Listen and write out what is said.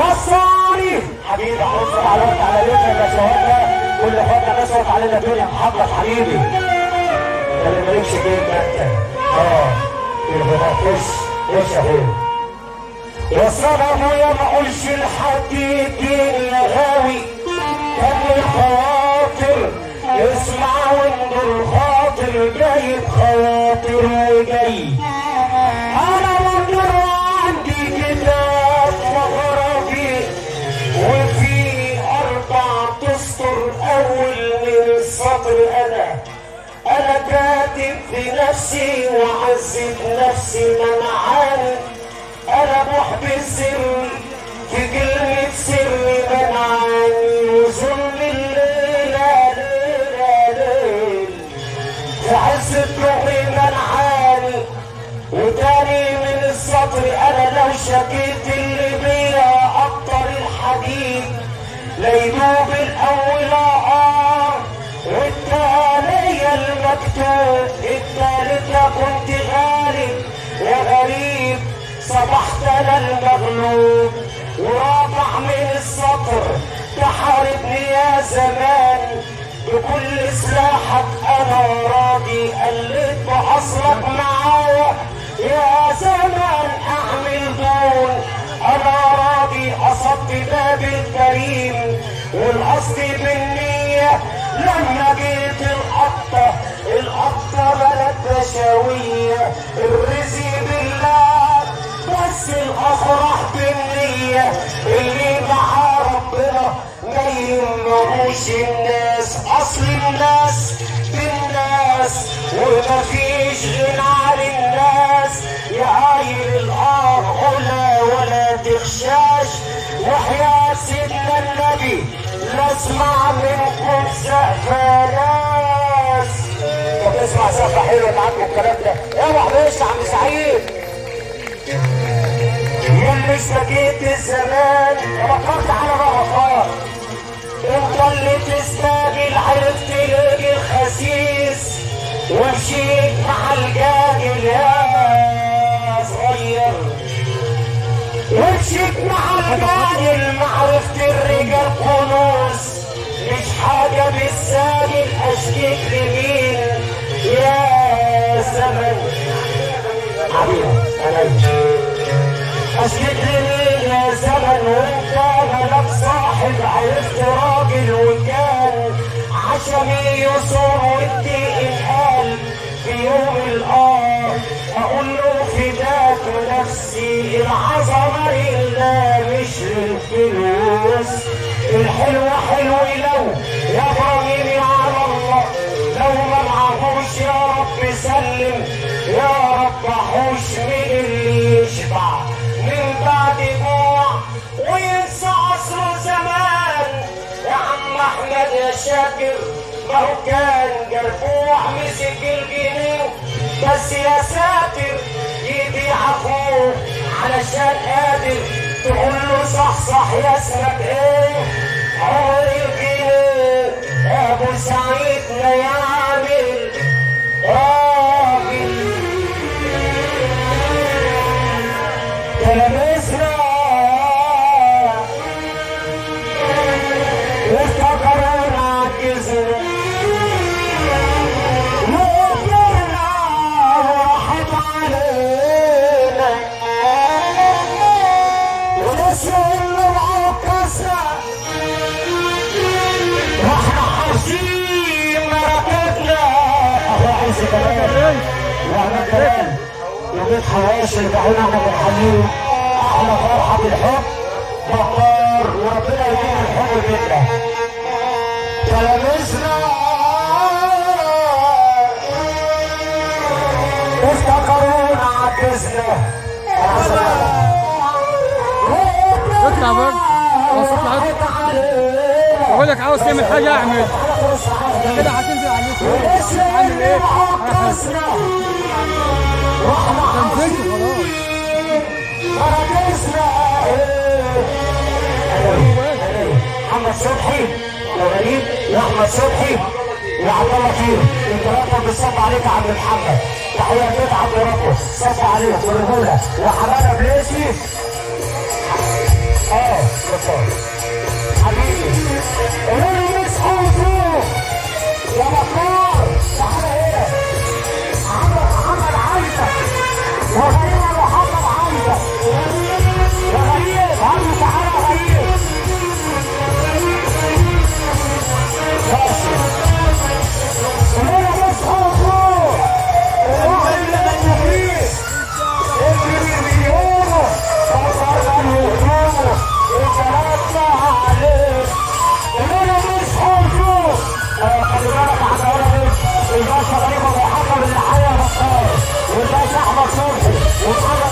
وصاني حبيبي حافظ على وقت على ليلة النسوات كل فترة نسوت علينا الدنيا محمد حبيبي ده اللي مالكش جيب ده انت اه يبقى خش خش يا اخويا يا صنم يا ما اقولش لحد يديني غاوي كان الخواطر اسمع وانظر الخاطر جاي بخواطر وجاي انا منظر عندي كتاب مغربي وفي اربع تسطر اول من السطر انا انا كاتب في نفسي وعذب نفسي منعاني انا محبي سري في كلمة سري منعاني وظلم الليلة ليلة ليل في عز الضوء منعاني وتاني من السطر انا لو شكيت اللي بيا اكتر الحديد لا يدوب الاول اه والتالية المكتوب التالتة كنت غالب وغريب صبحت انا المغلوب ورافع من السطر تحاربني يا زمان بكل سلاحك انا راضي قلت باصلك معايا يا زمان اعمل دون انا راضي قصدت باب الكريم والقصد بالنية لما جيت القطة القطة بلد بشوية الرزق بالله بس الافراح بالنية اللي مع ربنا ما يهمهوش الناس اصل الناس بالناس ومفيش غنى عن الناس يا عايل الاه علا ولا تخشاش وحياة سيدنا النبي لا اسمع منكم سقفة ناس طب اسمع سقفة حلوة معاكم الكلام ده يا محبوش يا عم سعيد يلي اشتكيت الزمان فكرت على غلطات انت اللي تستاجل عرفت تلاقي الخسيس ومشيت مع الجاهل يا صغير ومشيت مع الجاهل معرفة الرجال كنوز مش حاجة بالساهل اشكيك لمين يا زمن حبيبي انا اشكيك لمين يا زمن وانت ملك صاحب عرفت راجل وكان عشمي يصور ودي القلب في يوم الآن اقول له فداك نفسي العظمة لله مش للفلوس الحلو حلو لو يا ضميري على الله لو ما معهوش يا رب سلم يا رب حوش من اللي يشبع من بعد جوع وينسى عصر زمان يا عم احمد يا شاكر ما هو كان جربوع مسك الجنيه بس يا ساتر يبيع اخوه علشان قادر تقول له صح صح يا اسمك ايه عمر الجنيه ابو سعيد لا يعمل راجل تلاميذنا وافتكرونا عجزنا وكبرنا وراحت علينا ونسوا اللي معكسنا واحنا حاسين مركبنا اهو عايز كمان وانا كمان وجيت حواشي رجعونا احنا بالحليل احلى فرحه بالحب بطار وربنا يدينا الحب بينا تلاميذنا افتكرونا عجزنا اطلع بره خلاص اطلع اطلع بقول لك عاوز تعمل حاجه اعمل كده هتنزل على اليوتيوب عامل ايه؟ نزلت خلاص محمد صبحي وغريب واحمد صبحي وعبد الله فيه الثلاثه بيصب عليك يا عم محمد تحياتات عبد ربه صب عليك والرجوله وحماده بليسي اه بطل حبيبي قولوا مش فوق يا مطار تعالى هنا عمك محمد عايزك يا غريب يا محمد عايزك يا غريب هل تعالى يا غريب ماشي قولوا مش فوق الواحد اللي مجنون اجري مليونه فكر الهجوم وكلامنا عليك قولوا مش فوق خلي بالك يا حضرتك الباشا غريب ابو حكم اللي حيا بطال والباشا احمد صبحي ومحمد